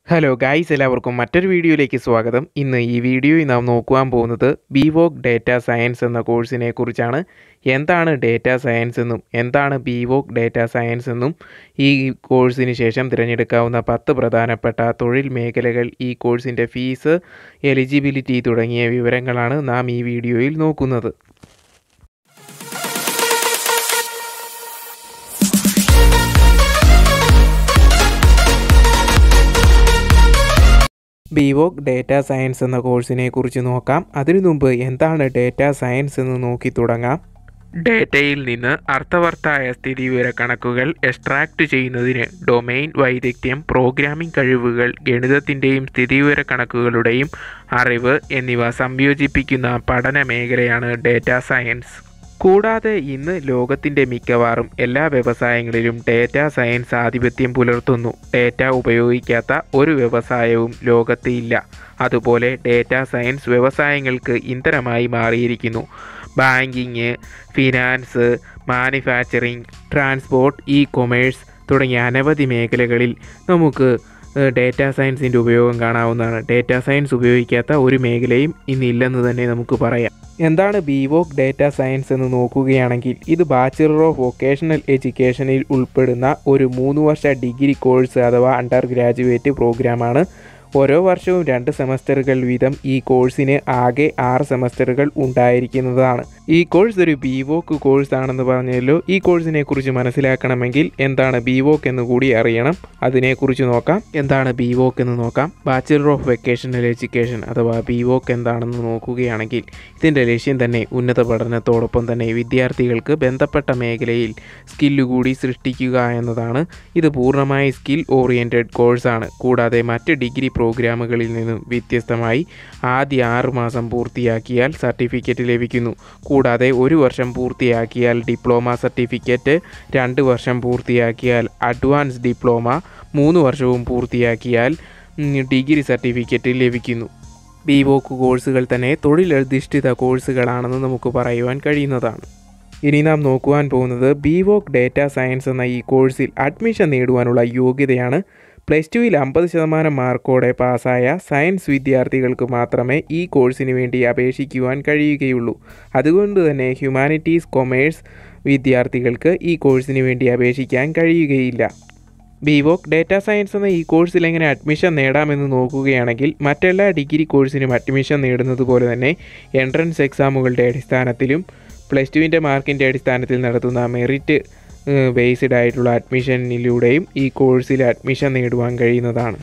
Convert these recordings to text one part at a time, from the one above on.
hello guys എല്ലാവർക്കും മറ്റൊരു വീഡിയോയിലേക്ക് സ്വാഗതം ഇന്ന് ഈ വീഡിയോയിൽ നാം നോക്കുവാൻ പോകുന്നത് ബിവോക് ഡേറ്റ സയൻസ് എന്ന കോഴ്സിനെ കുറിച്ചാണ് എന്താണ് ഡേറ്റ സയൻസ് എന്നും എന്താണ് ബിവോക് ഡേറ്റ സയൻസ് എന്നും ഈ കോഴ്സിന് ശേഷം തിരഞ്ഞെടുക്കാവുന്ന പത്ത് പ്രധാനപ്പെട്ട തൊഴിൽ മേഖലകൾ ഈ കോഴ്സിൻ്റെ ഫീസ് എലിജിബിലിറ്റി തുടങ്ങിയ വിവരങ്ങളാണ് നാം ഈ വീഡിയോയിൽ നോക്കുന്നത് ബിവോക് ഡേറ്റ സയൻസ് എന്ന കോഴ്സിനെ കുറിച്ച് നോക്കാം അതിനു മുമ്പ് എന്താണ് ഡേറ്റ സയൻസ് എന്ന് നോക്കി തുടങ്ങാം ഡേറ്റയിൽ നിന്ന് അർത്ഥവത്തായ സ്ഥിതിവിവര കണക്കുകൾ എക്സ്ട്രാക്ട് ചെയ്യുന്നതിന് ഡൊമെയിൻ വൈദഗ്ധ്യം പ്രോഗ്രാമിംഗ് കഴിവുകൾ ഗണിതത്തിൻ്റെയും സ്ഥിതിവിവര കണക്കുകളുടെയും അറിവ് എന്നിവ സംയോജിപ്പിക്കുന്ന പഠന മേഖലയാണ് ഡേറ്റ സയൻസ് കൂടാതെ ഇന്ന് ലോകത്തിൻ്റെ മിക്കവാറും എല്ലാ വ്യവസായങ്ങളിലും ഡേറ്റ സയൻസ് ആധിപത്യം പുലർത്തുന്നു ഡേറ്റ ഉപയോഗിക്കാത്ത ഒരു വ്യവസായവും ലോകത്ത് ഇല്ല അതുപോലെ ഡേറ്റ സയൻസ് വ്യവസായങ്ങൾക്ക് ഇന്ധനമായി മാറിയിരിക്കുന്നു banking finance manufacturing transport e commerce തുടങ്ങിയ അനവധി മേഖലകളിൽ നമുക്ക് ഡേറ്റ സയൻസിൻ്റെ ഉപയോഗം കാണാവുന്നതാണ് ഡേറ്റ സയൻസ് ഉപയോഗിക്കാത്ത ഒരു മേഖലയും ഇന്നില്ലെന്ന് തന്നെ നമുക്ക് പറയാം എന്താണ് ബിവോക് ഡേറ്റ സയൻസ് എന്ന് നോക്കുകയാണെങ്കിൽ ഇത് ബാച്ചിലർ ഓഫ് വൊക്കേഷണൽ എഡ്യൂക്കേഷനിൽ ഉൾപ്പെടുന്ന ഒരു മൂന്ന് വർഷ ഡിഗ്രി കോഴ്സ് അഥവാ അണ്ടർ ഗ്രാജുവേറ്റ് പ്രോഗ്രാമാണ് ഓരോ വർഷവും രണ്ട് സെമസ്റ്ററുകൾ വീതം ഈ കോഴ്സിന് ആകെ ആറ് സെമസ്റ്ററുകൾ ഉണ്ടായിരിക്കുന്നതാണ് ഈ കോഴ്സ് ഒരു ബിവോക്ക് കോഴ്സ് ആണെന്ന് പറഞ്ഞല്ലോ ഈ കോഴ്സിനെ കുറിച്ച് മനസ്സിലാക്കണമെങ്കിൽ എന്താണ് ബിവോക്ക് എന്ന് കൂടി അറിയണം അതിനെക്കുറിച്ച് നോക്കാം എന്താണ് ബിവോക്ക് എന്ന് നോക്കാം ബാച്ചിലർ ഓഫ് വെക്കേഷണൽ എഡ്യൂക്കേഷൻ അഥവാ ബിവോക്ക് എന്താണെന്ന് നോക്കുകയാണെങ്കിൽ ഇതിൻ്റെ ലക്ഷ്യം തന്നെ ഉന്നത പഠനത്തോടൊപ്പം തന്നെ വിദ്യാർത്ഥികൾക്ക് ബന്ധപ്പെട്ട മേഖലയിൽ സ്കില്ല് കൂടി സൃഷ്ടിക്കുക എന്നതാണ് ഇത് പൂർണ്ണമായി സ്കിൽ ഓറിയൻറ്റഡ് കോഴ്സാണ് കൂടാതെ മറ്റ് ഡിഗ്രി പ്രോഗ്രാമുകളിൽ നിന്നും വ്യത്യസ്തമായി ആദ്യ ആറ് മാസം പൂർത്തിയാക്കിയാൽ സർട്ടിഫിക്കറ്റ് ലഭിക്കുന്നു കൂടാതെ ഒരു വർഷം പൂർത്തിയാക്കിയാൽ ഡിപ്ലോമ സർട്ടിഫിക്കറ്റ് രണ്ട് വർഷം പൂർത്തിയാക്കിയാൽ അഡ്വാൻസ് ഡിപ്ലോമ മൂന്ന് വർഷവും പൂർത്തിയാക്കിയാൽ ഡിഗ്രി സർട്ടിഫിക്കറ്റ് ലഭിക്കുന്നു ബിവോക്ക് കോഴ്സുകൾ തന്നെ തൊഴിലധിഷ്ഠിത കോഴ്സുകളാണെന്ന് നമുക്ക് പറയുവാൻ കഴിയുന്നതാണ് ഇനി നാം നോക്കുവാൻ പോകുന്നത് ബിവോക്ക് ഡേറ്റ സയൻസ് എന്ന ഈ കോഴ്സിൽ അഡ്മിഷൻ നേടുവാനുള്ള യോഗ്യതയാണ് പ്ലസ് ടുവിൽ അമ്പത് ശതമാനം മാർക്കോടെ പാസ്സായ സയൻസ് വിദ്യാർത്ഥികൾക്ക് മാത്രമേ ഈ കോഴ്സിന് വേണ്ടി അപേക്ഷിക്കുവാൻ കഴിയുകയുള്ളൂ അതുകൊണ്ട് തന്നെ ഹ്യൂമാനിറ്റീസ് കൊമേഴ്സ് വിദ്യാർത്ഥികൾക്ക് ഈ കോഴ്സിന് വേണ്ടി അപേക്ഷിക്കാൻ കഴിയുകയില്ല ബിവോക്ക് ഡേറ്റ സയൻസ് എന്ന ഈ കോഴ്സിൽ എങ്ങനെ അഡ്മിഷൻ നേടാമെന്ന് നോക്കുകയാണെങ്കിൽ മറ്റെല്ലാ ഡിഗ്രി കോഴ്സിനും അഡ്മിഷൻ നേടുന്നത് പോലെ തന്നെ എൻട്രൻസ് എക്സാമുകളുടെ അടിസ്ഥാനത്തിലും പ്ലസ് ടുവിൻ്റെ മാർക്കിൻ്റെ അടിസ്ഥാനത്തിൽ നടത്തുന്ന മെറിറ്റ് ബേസ്ഡ് ആയിട്ടുള്ള അഡ്മിഷനിലൂടെയും ഈ കോഴ്സിൽ അഡ്മിഷൻ നേടുവാൻ കഴിയുന്നതാണ്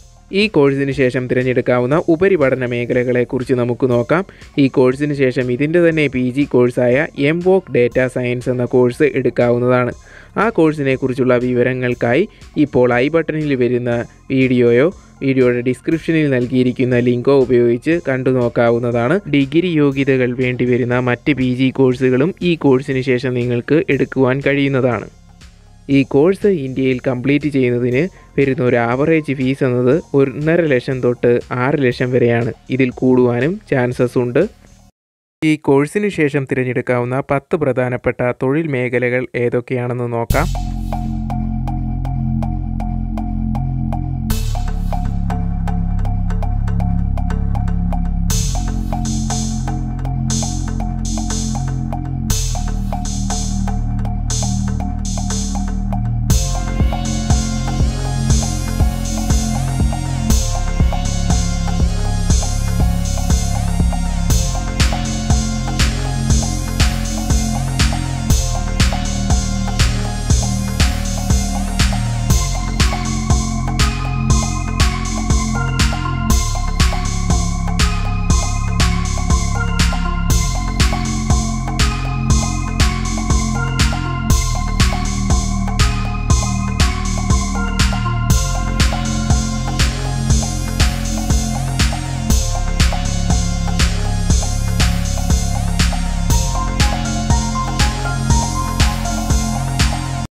ഈ കോഴ്സിന് ശേഷം തിരഞ്ഞെടുക്കാവുന്ന ഉപരിപഠന മേഖലകളെക്കുറിച്ച് നമുക്ക് നോക്കാം ഈ കോഴ്സിന് ശേഷം ഇതിൻ്റെ തന്നെ പി ജി കോഴ്സായ എം വോക്ക് ഡേറ്റ സയൻസ് എന്ന കോഴ്സ് എടുക്കാവുന്നതാണ് ആ കോഴ്സിനെ കുറിച്ചുള്ള വിവരങ്ങൾക്കായി ഇപ്പോൾ ഐ ബട്ടണിൽ വരുന്ന വീഡിയോയോ വീഡിയോയുടെ ഡിസ്ക്രിപ്ഷനിൽ നൽകിയിരിക്കുന്ന ലിങ്കോ ഉപയോഗിച്ച് കണ്ടു നോക്കാവുന്നതാണ് ഡിഗ്രി യോഗ്യതകൾ വേണ്ടിവരുന്ന മറ്റ് പി ജി കോഴ്സുകളും ഈ കോഴ്സിന് ശേഷം നിങ്ങൾക്ക് എടുക്കുവാൻ കഴിയുന്നതാണ് ഈ കോഴ്സ് ഇന്ത്യയിൽ കംപ്ലീറ്റ് ചെയ്യുന്നതിന് വരുന്ന ഒരു ആവറേജ് ഫീസ് എന്നത് ഒന്നര ലക്ഷം തൊട്ട് ആറ് ലക്ഷം വരെയാണ് ഇതിൽ കൂടുവാനും ചാൻസസ് ഉണ്ട് ഈ കോഴ്സിന് ശേഷം തിരഞ്ഞെടുക്കാവുന്ന പത്ത് പ്രധാനപ്പെട്ട തൊഴിൽ മേഖലകൾ ഏതൊക്കെയാണെന്ന് നോക്കാം